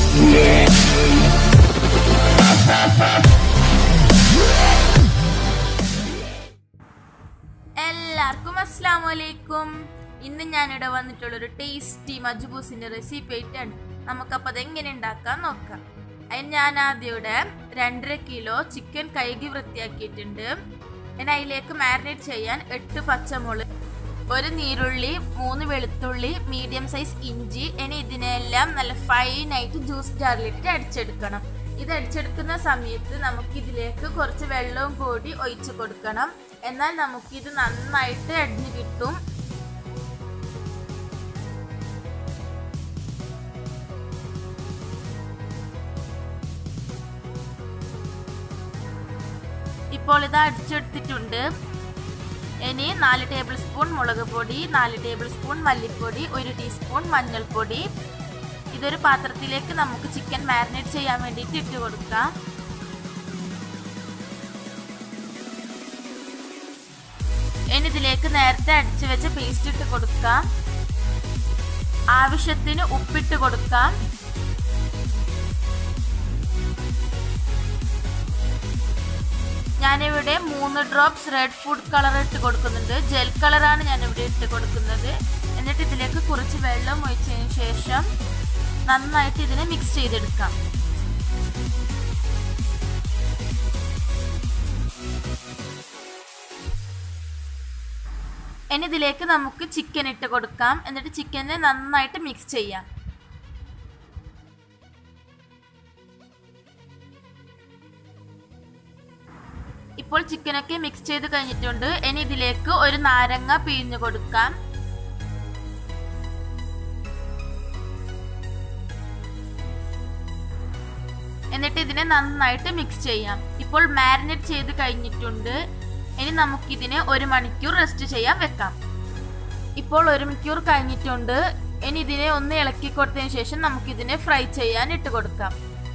എല്ലാവർക്കും അസ്സാം വലൈക്കും ഇന്ന് ഞാനിവിടെ വന്നിട്ടുള്ള ഒരു ടേസ്റ്റി മജ്ബൂസിന്റെ റെസിപ്പി ആയിട്ടാണ് നമുക്കപ്പോൾ അതെങ്ങനെ ഉണ്ടാക്കാൻ നോക്കാം അതിന് ഞാൻ ആദ്യം ഇവിടെ രണ്ടര കിലോ ചിക്കൻ കഴുകി വൃത്തിയാക്കിയിട്ടുണ്ട് പിന്നെ അതിലേക്ക് മാരിനേറ്റ് ചെയ്യാൻ എട്ട് പച്ചമുളക് ഒരു നീരുള്ളി മൂന്ന് വെളുത്തുള്ളി മീഡിയം സൈസ് ഇഞ്ചി ഇനി ഇതിനെല്ലാം നല്ല ഫൈനായിട്ട് ജ്യൂസ് ജാറിലിട്ട് അടിച്ചെടുക്കണം ഇത് അടിച്ചെടുക്കുന്ന സമയത്ത് നമുക്ക് ഇതിലേക്ക് കുറച്ച് വെള്ളവും കൂടി ഒഴിച്ചു കൊടുക്കണം എന്നാൽ നമുക്കിത് നന്നായിട്ട് അടിഞ്ഞു കിട്ടും ഇപ്പോൾ ഇത് അടിച്ചെടുത്തിട്ടുണ്ട് ഇനി നാല് ടേബിൾ സ്പൂൺ മുളക് പൊടി നാല് ടേബിൾ സ്പൂൺ മല്ലിപ്പൊടി ഒരു ടീസ്പൂൺ മഞ്ഞൾപ്പൊടി ഇതൊരു പാത്രത്തിലേക്ക് നമുക്ക് ചിക്കൻ മാരിനേറ്റ് ചെയ്യാൻ വേണ്ടിയിട്ട് ഇട്ട് കൊടുക്കാം ഇനി ഇതിലേക്ക് നേരത്തെ അടിച്ചു വെച്ച പേസ്റ്റ് ഇട്ട് കൊടുക്കാം ആവശ്യത്തിന് ഉപ്പിട്ട് കൊടുക്കാം ഞാനിവിടെ മൂന്ന് ഡ്രോപ്സ് റെഡ് ഫുഡ് കളർ ഇട്ട് കൊടുക്കുന്നുണ്ട് ജെൽ കളറാണ് ഞാനിവിടെ ഇട്ട് കൊടുക്കുന്നത് എന്നിട്ട് ഇതിലേക്ക് കുറച്ച് വെള്ളം ഒഴിച്ചതിന് ശേഷം നന്നായിട്ട് ഇതിനെ മിക്സ് ചെയ്തെടുക്കാം ഇനി ഇതിലേക്ക് നമുക്ക് ചിക്കൻ ഇട്ട് കൊടുക്കാം എന്നിട്ട് ചിക്കനെ നന്നായിട്ട് മിക്സ് ചെയ്യാം ഇപ്പോൾ ചിക്കനൊക്കെ മിക്സ് ചെയ്ത് കഴിഞ്ഞിട്ടുണ്ട് ഇനി ഇതിലേക്ക് ഒരു നാരങ്ങ പിഴിഞ്ഞു കൊടുക്കാം എന്നിട്ട് ഇതിനെ നന്നായിട്ട് മിക്സ് ചെയ്യാം ഇപ്പോൾ മാരിനേറ്റ് ചെയ്ത് കഴിഞ്ഞിട്ടുണ്ട് ഇനി നമുക്കിതിനെ ഒരു മണിക്കൂർ റെസ്റ്റ് ചെയ്യാൻ വെക്കാം ഇപ്പോൾ ഒരു മണിക്കൂർ കഴിഞ്ഞിട്ടുണ്ട് ഇനി ഇതിനെ ഒന്ന് ഇളക്കി കൊടുത്തതിന് ശേഷം നമുക്കിതിനെ ഫ്രൈ ചെയ്യാൻ ഇട്ട് കൊടുക്കാം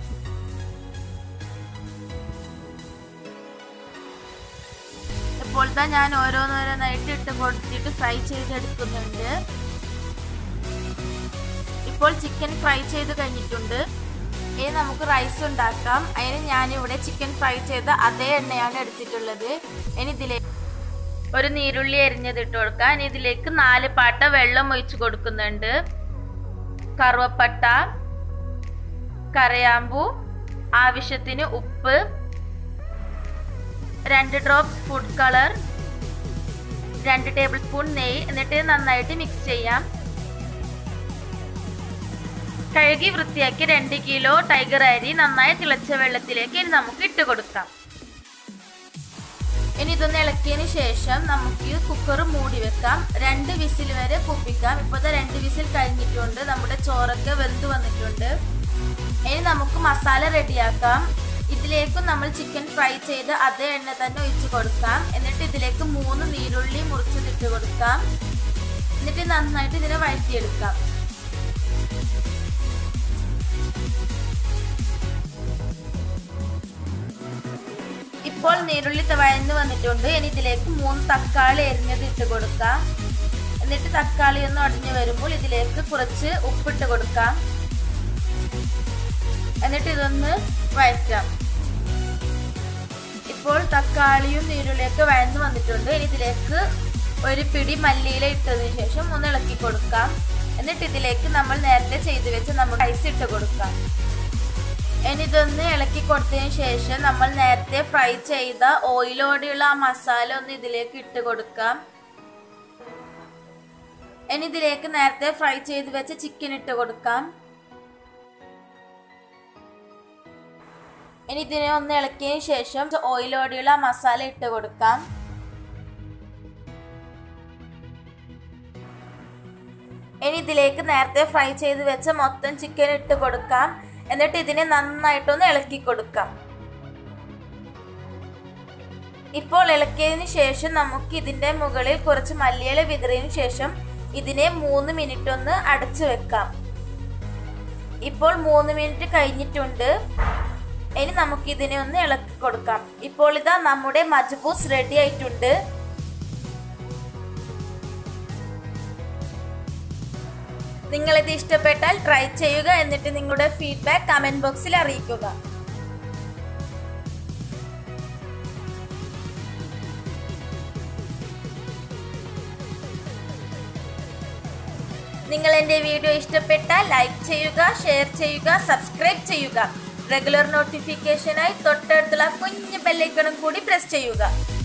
ഇപ്പോൾ തന്നെ ഞാൻ ഓരോന്നോരോന്നായിട്ട് ഇട്ട് കൊടുത്തിട്ട് ഫ്രൈ ചെയ്തെടുക്കുന്നുണ്ട് ഇപ്പോൾ ചിക്കൻ ഫ്രൈ ചെയ്ത് കഴിഞ്ഞിട്ടുണ്ട് ഇനി നമുക്ക് റൈസ് ഉണ്ടാക്കാം അതിന് ഞാനിവിടെ ചിക്കൻ ഫ്രൈ ചെയ്ത അതേ എണ്ണയാണ് എടുത്തിട്ടുള്ളത് ഇനി ഇതിലേക്ക് ഒരു നീരുള്ളി എരിഞ്ഞത് ഇട്ട് കൊടുക്കാം ഇനി ഇതിലേക്ക് നാല് പാട്ട വെള്ളം ഒഴിച്ചു കൊടുക്കുന്നുണ്ട് കറുവപ്പട്ട കരയാമ്പു ആവശ്യത്തിന് ഉപ്പ് രണ്ട് ഡ്രോപ്പ് ഫുഡ് കളർ രണ്ട് ടേബിൾ സ്പൂൺ നെയ്യ് എന്നിട്ട് നന്നായിട്ട് മിക്സ് ചെയ്യാം കഴുകി വൃത്തിയാക്കി രണ്ട് കിലോ ടൈഗർ അരി നന്നായി തിളച്ച വെള്ളത്തിലേക്ക് ഇനി നമുക്ക് ഇട്ട് കൊടുക്കാം ഇനി ഇതൊന്ന് ഇളക്കിയതിന് ശേഷം നമുക്ക് കുക്കർ മൂടി വെക്കാം രണ്ട് വിസിൽ വരെ കുപ്പിക്കാം ഇപ്പോഴത്തെ രണ്ട് വിസിൽ കഴിഞ്ഞിട്ടുണ്ട് നമ്മുടെ ചോറൊക്കെ വെന്ത് വന്നിട്ടുണ്ട് ഇനി നമുക്ക് മസാല റെഡിയാക്കാം ഇതിലേക്കും നമ്മൾ ചിക്കൻ ഫ്രൈ ചെയ്ത് അതേ എണ്ണ തന്നെ ഒഴിച്ച് കൊടുക്കാം എന്നിട്ട് ഇതിലേക്ക് മൂന്ന് നീരുള്ളി മുറിച്ചതിട്ട് കൊടുക്കാം എന്നിട്ട് നന്നായിട്ട് ഇതിനെ വഴറ്റിയെടുക്കാം ഇപ്പോൾ നീരുള്ളി വഴന്ന് വന്നിട്ടുണ്ട് ഇനി ഇതിലേക്ക് മൂന്ന് തക്കാളി എരിഞ്ഞത് ഇട്ട് കൊടുക്കാം എന്നിട്ട് തക്കാളി ഒന്ന് ഒടിഞ്ഞു വരുമ്പോൾ ഇതിലേക്ക് കുറച്ച് ഉപ്പിട്ട് കൊടുക്കാം എന്നിട്ട് ഇതൊന്ന് വഴറ്റാം ഇപ്പോൾ തക്കാളിയും നീരുള്ളിയൊക്കെ വഴന്ന് വന്നിട്ടുണ്ട് ഇനി ഇതിലേക്ക് ഒരു പിടി മല്ലിയില ഇട്ടതിന് ശേഷം ഒന്ന് ഇളക്കി കൊടുക്കാം എന്നിട്ട് ഇതിലേക്ക് നമ്മൾ നേരത്തെ ചെയ്തു വെച്ച് നമ്മൾ റൈസ് ഇട്ട് കൊടുക്കാം ഇനി ഇതൊന്ന് ഇളക്കി കൊടുത്തതിന് ശേഷം നമ്മൾ നേരത്തെ ഫ്രൈ ചെയ്ത ഓയിലോടെയുള്ള ആ മസാല ഒന്ന് ഇതിലേക്ക് ഇട്ട് കൊടുക്കാം ഇനി ഇതിലേക്ക് നേരത്തെ ഫ്രൈ ചെയ്ത് വെച്ച ചിക്കൻ ഇട്ട് കൊടുക്കാം ഇനി ഇതിനെ ഒന്ന് ഇളക്കിയതിന് ശേഷം ഓയിലോടെയുള്ള മസാല ഇട്ട് കൊടുക്കാം ഇനി ഇതിലേക്ക് നേരത്തെ ഫ്രൈ ചെയ്ത് വെച്ച മൊത്തം ചിക്കൻ ഇട്ട് കൊടുക്കാം എന്നിട്ട് ഇതിനെ നന്നായിട്ടൊന്ന് ഇളക്കി കൊടുക്കാം ഇപ്പോൾ ഇളക്കിയതിന് ശേഷം നമുക്ക് ഇതിൻ്റെ മുകളിൽ കുറച്ച് മല്ലിയില വിതറിയതിനു ശേഷം ഇതിനെ മൂന്ന് മിനിറ്റ് ഒന്ന് അടച്ചു വെക്കാം ഇപ്പോൾ മൂന്ന് മിനിറ്റ് കഴിഞ്ഞിട്ടുണ്ട് ഇനി നമുക്ക് ഇതിനെ ഒന്ന് ഇളക്കി കൊടുക്കാം ഇപ്പോൾ ഇതാ നമ്മുടെ മജ്ബൂസ് റെഡി ആയിട്ടുണ്ട് നിങ്ങളിത് ഇഷ്ടപ്പെട്ടാൽ ട്രൈ ചെയ്യുക എന്നിട്ട് നിങ്ങളുടെ ഫീഡ്ബാക്ക് കമൻറ്റ് ബോക്സിൽ അറിയിക്കുക നിങ്ങൾ എൻ്റെ വീഡിയോ ഇഷ്ടപ്പെട്ടാൽ ലൈക്ക് ചെയ്യുക ഷെയർ ചെയ്യുക സബ്സ്ക്രൈബ് ചെയ്യുക റെഗുലർ നോട്ടിഫിക്കേഷനായി തൊട്ടടുത്തുള്ള കുഞ്ഞു ബെല്ലൈക്കണും കൂടി പ്രസ് ചെയ്യുക